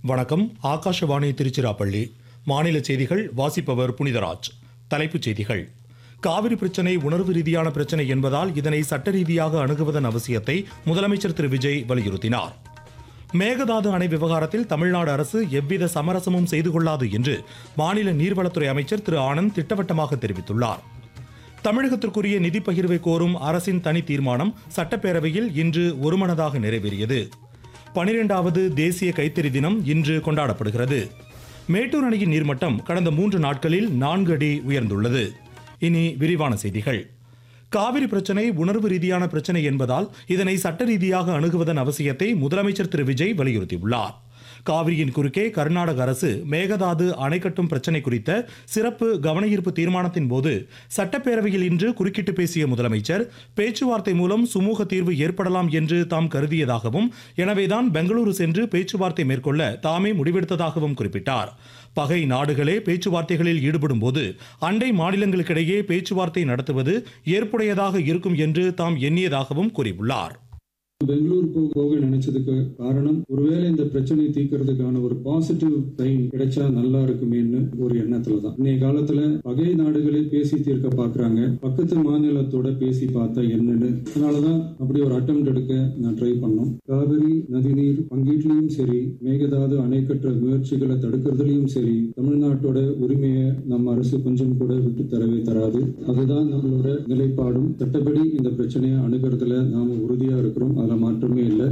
வணக்கம் ஆகாஷவாணி திருச்சிராப்பள்ளி மாநில செய்திகள் வாசிப்பவர் புனிதராஜ் தலைப்புச் செய்திகள் காவிரி பிரச்சனை உணர்வு ரீதியான பிரச்சனை என்பதால் இதனை சட்ட ரீதியாக அணுகுவதன் அவசியத்தை முதலமைச்சர் திரு விஜய் வலியுறுத்தினார் மேகதாது அணை விவகாரத்தில் தமிழ்நாடு அரசு எவ்வித சமரசமும் செய்து கொள்ளாது என்று மாநில நீர்வளத்துறை அமைச்சர் திரு ஆனந்த் திட்டவட்டமாக தெரிவித்துள்ளார் தமிழகத்திற்குரிய நிதி பகிர்வை கோரும் அரசின் தனி தீர்மானம் சட்டப்பேரவையில் இன்று ஒருமனதாக நிறைவேறியது பனிரெண்டாவது தேசிய கைத்தறி தினம் இன்று கொண்டாடப்படுகிறது மேட்டூர் அணையின் நீர்மட்டம் கடந்த மூன்று நாட்களில் நான்கு அடி உயர்ந்துள்ளது இனி விரிவான செய்திகள் காவிரி பிரச்சனை உணர்வு ரீதியான பிரச்சனை என்பதால் இதனை சட்ட ரீதியாக அணுகுவதன் அவசியத்தை முதலமைச்சர் திரு விஜய் வலியுறுத்தியுள்ளார் காவிரியின் குறுக்கே கர்நாடக அரசு மேகதாது அணை கட்டும் பிரச்சனை குறித்த சிறப்பு கவனஈர்ப்பு தீர்மானத்தின் போது சட்டப்பேரவையில் இன்று குறுக்கிட்டு பேசிய முதலமைச்சர் பேச்சுவார்த்தை மூலம் சுமூக தீர்வு ஏற்படலாம் என்று தாம் கருதியதாகவும் எனவேதான் பெங்களூரு சென்று பேச்சுவார்த்தை மேற்கொள்ள தாமே முடிவெடுத்ததாகவும் குறிப்பிட்டார் பகை நாடுகளே பேச்சுவார்த்தைகளில் ஈடுபடும் போது அண்டை மாநிலங்களுக்கிடையே பேச்சுவார்த்தை நடத்துவது ஏற்புடையதாக இருக்கும் என்று தாம் எண்ணியதாகவும் கூறியுள்ளார் பெங்களூர் போ- போக நினைச்சதுக்கு காரணம் ஒருவேளை இந்த பிரச்சனை தீர்க்கறதுக்கான ஒரு பாசிட்டிவ் டைம் கிடைச்சா நல்லா இருக்குமேன்னு ஒரு எண்ணத்துல தான் இன்னைய காலத்துல பகை நாடுகளே பேசி தீர்க்க பாக்குறாங்க பக்கத்து மாநிலத்தோட பேசி பார்த்தா என்னன்னு அதனாலதான் அப்படி ஒரு அட்டம் எடுக்க நான் ட்ரை பண்ணோம் காவிரி நதிநீர் பங்கீட்லயும் சரி மேகதாது அணை கட்டுற முயற்சிகளை தடுக்கிறதுலயும் சரி தமிழ்நாட்டோட உரிமையை நம்ம அரசு கொஞ்சம் கூட விட்டு தரவே தராது அதுதான் நம்மளோட நிலைப்பாடும் சட்டப்படி இந்த பிரச்சனையை அணுகிறதுல நாம உறுதியா இருக்கிறோம் அதுல மாற்றமே இல்லை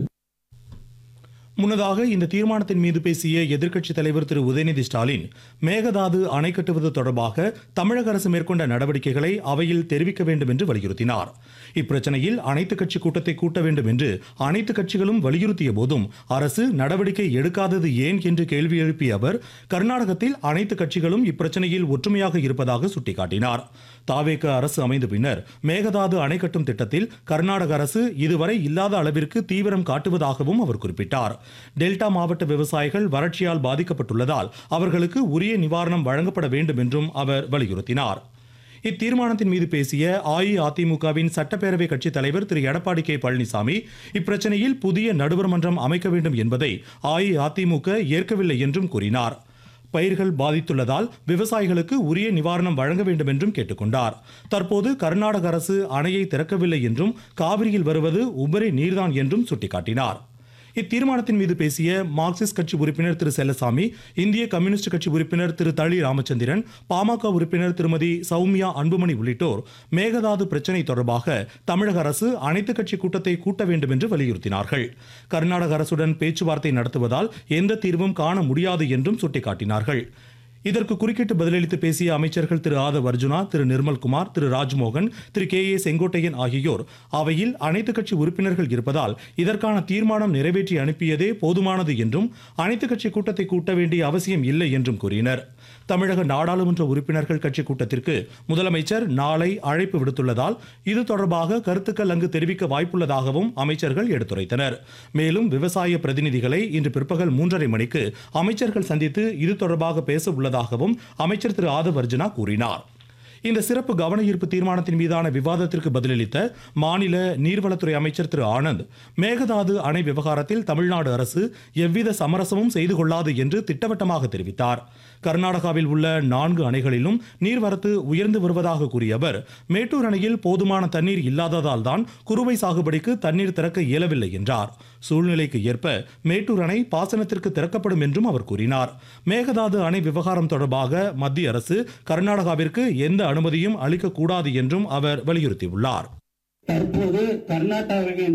முன்னதாக இந்த தீர்மானத்தின் மீது பேசிய எதிர்க்கட்சித் தலைவர் திரு உதயநிதி ஸ்டாலின் மேகதாது அணை கட்டுவது தொடர்பாக தமிழக அரசு மேற்கொண்ட நடவடிக்கைகளை அவையில் தெரிவிக்க வேண்டும் என்று வலியுறுத்தினார் இப்பிரச்சனையில் அனைத்து கட்சி கூட்டத்தை கூட்ட வேண்டும் என்று அனைத்து கட்சிகளும் வலியுறுத்திய போதும் அரசு நடவடிக்கை எடுக்காதது ஏன் என்று கேள்வி எழுப்பிய அவர் கர்நாடகத்தில் அனைத்து கட்சிகளும் இப்பிரச்சனையில் ஒற்றுமையாக இருப்பதாக சுட்டிக்காட்டினார் தாவேக அரசு அமைந்த பின்னர் மேகதாது அணை கட்டும் திட்டத்தில் கர்நாடக அரசு இதுவரை இல்லாத அளவிற்கு தீவிரம் காட்டுவதாகவும் அவர் குறிப்பிட்டார் டெல்டா மாவட்ட விவசாயிகள் வறட்சியால் பாதிக்கப்பட்டுள்ளதால் அவர்களுக்கு உரிய நிவாரணம் வழங்கப்பட வேண்டும் என்றும் அவர் வலியுறுத்தினார் இத்தீர்மானத்தின் மீது பேசிய அஇஅதிமுகவின் சட்டப்பேரவை கட்சித் தலைவர் திரு எடப்பாடி கே பழனிசாமி இப்பிரச்சனையில் புதிய நடுவர் மன்றம் அமைக்க வேண்டும் என்பதை அஇஅதிமுக ஏற்கவில்லை என்றும் கூறினார் பயிர்கள் பாதித்துள்ளதால் விவசாயிகளுக்கு உரிய நிவாரணம் வழங்க வேண்டும் என்றும் கேட்டுக்கொண்டார் தற்போது கர்நாடக அரசு அணையை திறக்கவில்லை என்றும் காவிரியில் வருவது உபரி நீர்தான் என்றும் சுட்டிக்காட்டினார் இத்தீர்மானத்தின் மீது பேசிய மார்க்சிஸ்ட் கட்சி உறுப்பினர் திரு செல்லசாமி இந்திய கம்யூனிஸ்ட் கட்சி உறுப்பினர் திரு தளி ராமச்சந்திரன் பாமக உறுப்பினர் திருமதி சௌமியா அன்புமணி உள்ளிட்டோர் மேகதாது பிரச்சினை தொடர்பாக தமிழக அரசு அனைத்து கட்சி கூட்டத்தை கூட்ட வேண்டும் என்று வலியுறுத்தினார்கள் கர்நாடக அரசுடன் பேச்சுவார்த்தை நடத்துவதால் எந்த தீர்வும் காண முடியாது என்றும் சுட்டிக்காட்டினார்கள் இதற்கு குறுக்கிட்டு பதிலளித்து பேசிய அமைச்சர்கள் திரு ஆதவ் அர்ஜுனா திரு நிர்மல்குமார் திரு ராஜ்மோகன் திரு கே ஏ செங்கோட்டையன் ஆகியோர் அவையில் அனைத்து கட்சி உறுப்பினர்கள் இருப்பதால் இதற்கான தீர்மானம் நிறைவேற்றி அனுப்பியதே போதுமானது என்றும் அனைத்து கட்சி கூட்டத்தை கூட்ட வேண்டிய அவசியம் இல்லை என்றும் கூறினர் தமிழக நாடாளுமன்ற உறுப்பினர்கள் கட்சி கூட்டத்திற்கு முதலமைச்சர் நாளை அழைப்பு விடுத்துள்ளதால் இது தொடர்பாக கருத்துக்கள் அங்கு தெரிவிக்க வாய்ப்புள்ளதாகவும் அமைச்சர்கள் எடுத்துரைத்தனர் மேலும் விவசாய பிரதிநிதிகளை இன்று பிற்பகல் மூன்றரை மணிக்கு அமைச்சர்கள் சந்தித்து இது தொடர்பாக பேச உள்ளதாகவும் அமைச்சர் திரு ஆதவ் அர்ஜுனா கூறினார் இந்த சிறப்பு கவன ஈர்ப்பு தீர்மானத்தின் மீதான விவாதத்திற்கு பதிலளித்த மாநில நீர்வளத்துறை அமைச்சர் திரு ஆனந்த் மேகதாது அணை விவகாரத்தில் தமிழ்நாடு அரசு எவ்வித சமரசமும் செய்து கொள்ளாது என்று திட்டவட்டமாக தெரிவித்தார் கர்நாடகாவில் உள்ள நான்கு அணைகளிலும் நீர்வரத்து உயர்ந்து வருவதாக கூறிய அவர் மேட்டூர் அணையில் போதுமான தண்ணீர் இல்லாததால் தான் குறுவை சாகுபடிக்கு தண்ணீர் திறக்க இயலவில்லை என்றார் சூழ்நிலைக்கு ஏற்ப மேட்டூர் அணை பாசனத்திற்கு திறக்கப்படும் என்றும் அவர் கூறினார் மேகதாது அணை விவகாரம் தொடர்பாக மத்திய அரசு கர்நாடகாவிற்கு எந்த அனுமதியும் அளிக்கக்கூடாது என்றும் அவர் வலியுறுத்தியுள்ளார் தற்போது கர்நாடகாவின்